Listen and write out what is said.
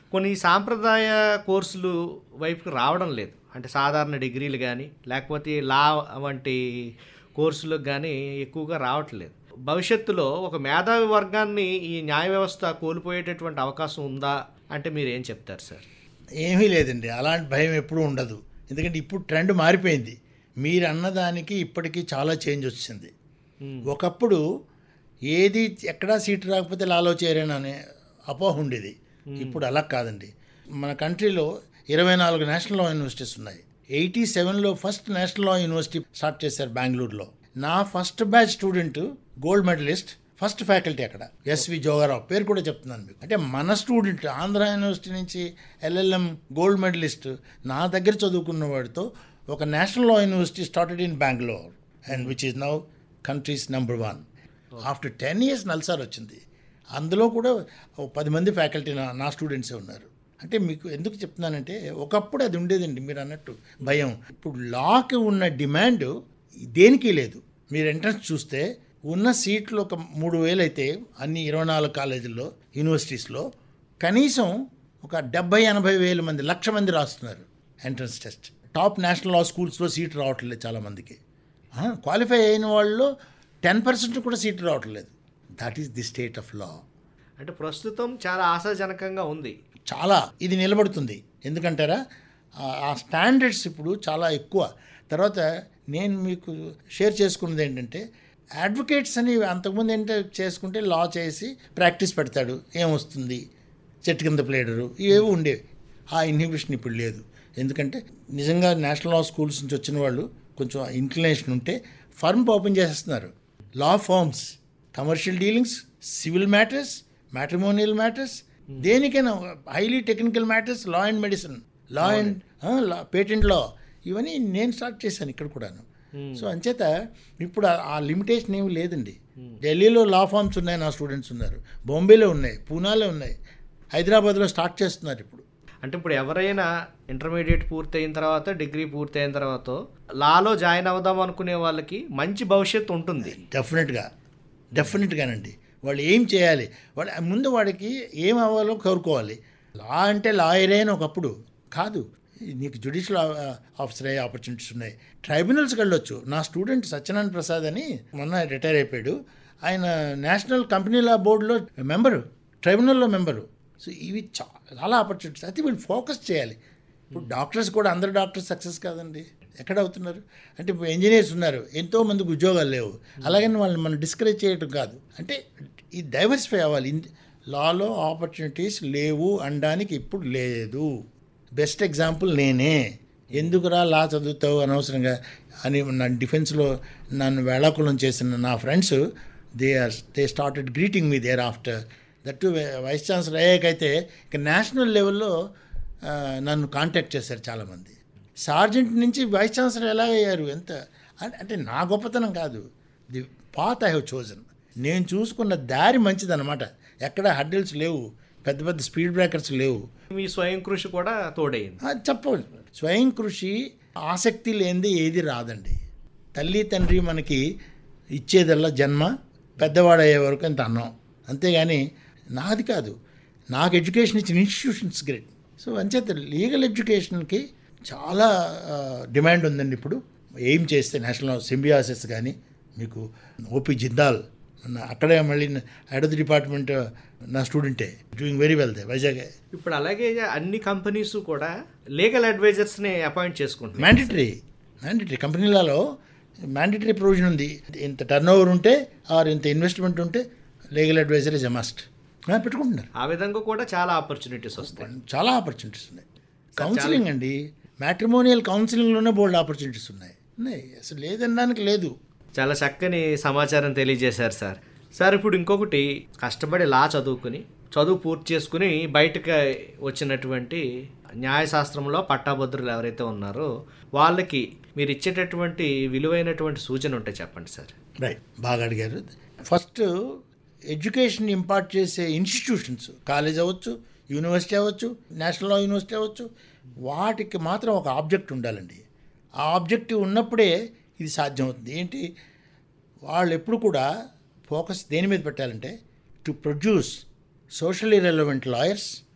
కొన్ని సాంప్రదాయ కోర్సులు వైపుకి రావడం లేదు అంటే సాధారణ డిగ్రీలు కానీ లేకపోతే లా వంటి కోర్సులకు కానీ ఎక్కువగా రావట్లేదు భవిష్యత్తులో ఒక మేధావి వర్గాన్ని ఈ న్యాయ వ్యవస్థ కోల్పోయేటటువంటి అవకాశం ఉందా అంటే మీరు ఏం చెప్తారు సార్ ఏమీ లేదండి అలాంటి భయం ఎప్పుడూ ఉండదు ఎందుకంటే ఇప్పుడు ట్రెండ్ మారిపోయింది మీరు అన్నదానికి ఇప్పటికీ చాలా చేంజ్ వచ్చింది ఒకప్పుడు ఏది ఎక్కడా సీట్ రాకపోతే లాలో చేరాననే అపోహ ఉండేది ఇప్పుడు అలా కాదండి మన కంట్రీలో ఇరవై నాలుగు నేషనల్ లా యూనివర్సిటీస్ ఉన్నాయి ఎయిటీ సెవెన్లో first national law university start చేశారు బెంగళూరులో నా first batch student gold medallist first faculty అక్కడ ఎస్వి జోగారావు పేరు కూడా చెప్తున్నాను మీకు అంటే మన స్టూడెంట్ ఆంధ్ర యూనివర్సిటీ నుంచి ఎల్ఎల్ఎం గోల్డ్ మెడలిస్ట్ నా దగ్గర చదువుకున్న వాడితో ఒక national law university started in Bengaluru and which is now country's number one after ten years NALSAR వచ్చింది అందులో కూడా ఓ పది మంది ఫ్యాకల్టీ నా నా స్టూడెంట్సే ఉన్నారు అంటే మీకు ఎందుకు చెప్తున్నానంటే ఒకప్పుడు అది ఉండేదండి మీరు అన్నట్టు భయం ఇప్పుడు లాకి ఉన్న డిమాండ్ దేనికి లేదు మీరు ఎంట్రన్స్ చూస్తే ఉన్న సీట్లు ఒక మూడు వేలు అయితే అన్ని ఇరవై నాలుగు కాలేజీల్లో యూనివర్సిటీస్లో కనీసం ఒక డెబ్బై ఎనభై వేల మంది లక్ష మంది రాస్తున్నారు entrance test top national law స్కూల్స్లో సీట్ రావట్లేదు చాలామందికి క్వాలిఫై అయిన వాళ్ళు టెన్ పర్సెంట్ కూడా సీట్ రావట్లేదు that is the state of law అంటే ప్రస్తుతం చాలా ఆశాజనకంగా ఉంది చాలా ఇది నిలబడుతుంది ఎందుకంటారా ఆ- ఆ స్టాండర్డ్స్ ఇప్పుడు చాలా ఎక్కువ తర్వాత నేను మీకు షేర్ చేసుకున్నది ఏంటంటే అడ్వకేట్స్ అని అంతకుముందు ఏంటంటే చేసుకుంటే లా చేసి ప్రాక్టీస్ పెడతాడు ఏమొస్తుంది చెట్టు కింద ప్లేడరు ఇవేవి ఉండేవి ఆ ఇన్హిబిషన్ ఇప్పుడు లేదు ఎందుకంటే నిజంగా నేషనల్ లా స్కూల్స్ నుంచి వచ్చిన వాళ్ళు కొంచెం ఇంక్లినేషన్ ఉంటే ఫర్మ్ ఓపెన్ చేసేస్తున్నారు law firms commercial dealings civil matters matrimonial matters దేనికైనా highly technical matters law and medicine law and patent law ఇవన్నీ నేను స్టార్ట్ చేశాను ఇక్కడ కూడాను సో అంచేత ఇప్పుడు ఆ- ఆ లిమిటేషన్ ఏమి లేదండి ఢిల్లీలో లా ఫార్మ్స్ ఉన్నాయి నా స్టూడెంట్స్ ఉన్నారు బాంబేలో ఉన్నాయి పూనాలో ఉన్నాయి హైదరాబాద్లో స్టార్ట్ చేస్తున్నారు ఇప్పుడు అంటే ఇప్పుడు ఎవరైనా ఇంటర్మీడియట్ పూర్తయిన తర్వాత డిగ్రీ పూర్తయిన తర్వాత లాలో జాయిన్ అవుదాం అనుకునే వాళ్ళకి మంచి భవిష్యత్తు ఉంటుంది డెఫినెట్గా డెఫినెట్గానండి వాళ్ళు ఏం చేయాలి వాళ్ళు ముందు వాడికి ఏం అవ్వాలో కోరుకోవాలి లా అంటే లాయరే అని ఒకప్పుడు కాదు నీకు జ్యుడిషియల్ ఆఫీసర్ అయ్యే ఆపర్చునిటీస్ ఉన్నాయి ట్రైబ్యునల్స్కి వెళ్ళొచ్చు నా స్టూడెంట్ సత్యనారాయణ ప్రసాద్ అని మొన్న రిటైర్ అయిపోయాడు ఆయన నేషనల్ కంపెనీ లా బోర్డులో మెంబరు ట్రైబ్యునల్లో మెంబరు సో ఇవి చా- చాలా ఆపర్చునిటీస్ అయితే వీళ్ళు ఫోకస్ చేయాలి ఇప్పుడు డాక్టర్స్ కూడా అందరు డాక్టర్స్ సక్సెస్ కాదండి ఎక్కడ అవుతున్నారు అంటే ఇప్పుడు ఇంజనీర్స్ ఉన్నారు ఎంతో మందికి ఉద్యోగాలు లేవు అలాగని వాళ్ళని మనం డిస్కరేజ్ చేయటం కాదు అంటే ఈ డైవర్సిఫై అవ్వాలి ఇన్- లాలో ఆపర్చునిటీస్ లేవు అనడానికి ఇప్పుడు లేదు బెస్ట్ ఎగ్జాంపుల్ నేనే ఎందుకురా లా చదువుతావు అనవసరంగా అని నా డిఫెన్స్లో నన్ను వేళాకులం చేసిన నా friends they are they started greeting me there after that vice chancellor అయ్యాకైతే ఇక నేషనల్ లెవెల్లో ఆ, నన్ను కాంటాక్ట్ చేశారు చాలామంది సార్జెంట్ నుంచి వైస్ ఛాన్సలర్ ఎలా అయ్యారు ఎంత అంటే- అంటే నా గొప్పతనం కాదు the path I have chosen నేను చూసుకున్న దారి మంచిదన్నమాట ఎక్కడ హడ్డిల్స్ లేవు పెద్ద పెద్ద స్పీడ్ బ్రేకర్స్ లేవు మీ స్వయం కృషి కూడా తోడైంది ఆ, చెప్పవచ్చు స్వయం కృషి ఆసక్తి లేనిది ఏది రాదండి తల్లి తండ్రి మనకి ఇచ్చేదల్లా జన్మ పెద్దవాడయ్యే వరకు అంత అన్నం అంతేగాని నాది కాదు నాకు ఎడ్యుకేషన్ ఇచ్చిన ఇన్స్టిట్యూషన్స్ గ్రేట్ సో అంచేత లీగల్ ఎడ్యుకేషన్కి చాలా ఆ, డిమాండ్ ఉందండి ఇప్పుడు ఏం చేస్తే నేషనల్ సింబియాసిస్ కానీ మీకు ఓపి జిందాల్ మన అక్కడే మళ్ళీ హెడ్ ఆఫ్ ది డిపార్ట్మెంట్ నా స్టూడెంటే doing very well they Vizag ఇప్పుడు అలాగే అన్ని కంపెనీస్ కూడా లీగల్ అడ్వైజర్స్ని అపాయింట్ చేసుకుంటున్నాయి మ్యాండటరీ మ్యాండటరీ కంపెనీలలో మ్యాండటరీ ప్రొవిజన్ ఉంది ఇంత టర్న్ ఓవర్ ఉంటే ఆర్ ఇంత ఇన్వెస్ట్మెంట్ ఉంటే legal adviser is a must పెట్టుకుంటున్నారు ఆ విధంగా కూడా చాలా ఆపర్చునిటీస్ వస్తాయి చాలా ఆపర్చునిటీస్ ఉన్నాయి కౌన్సిలింగ్ అండి మ్యాట్రిమోనియల్ కౌన్సిలింగ్లోనే బోల్డ్ ఆపర్చునిటీస్ ఉన్నాయి ఉన్నాయి అసలు లేదనడానికి లేదు చాలా చక్కని సమాచారం తెలియజేశారు సార్ సార్ ఇప్పుడు ఇంకొకటి కష్టపడి లా చదువుకుని చదువు పూర్తి చేసుకుని బయటకు వచ్చినటువంటి న్యాయశాస్త్రంలో పట్టాభద్రులు ఎవరైతే ఉన్నారో వాళ్ళకి మీరు ఇచ్చేటటువంటి విలువైనటువంటి సూచన ఉంటే చెప్పండి సార్ రైట్ బాగా అడిగారు ఫస్ట్ ఎడ్యుకేషన్ ఇంపార్ట్ చేసే ఇన్స్టిట్యూషన్స్ కాలేజ్ అవ్వచ్చు యూనివర్సిటీ అవ్వచ్చు నేషనల్ లా యూనివర్సిటీ అవ్వచ్చు వాటికి మాత్రం ఒక ఆబ్జెక్ట్ ఉండాలండి ఆ ఆబ్జెక్టివ్ ఉన్నప్పుడే ఇది సాధ్యమవుతుంది ఏంటి వాళ్ళు ఎప్పుడు కూడా ఫోకస్ దేని మీద పెట్టాలంటే to produce socially relevant lawyers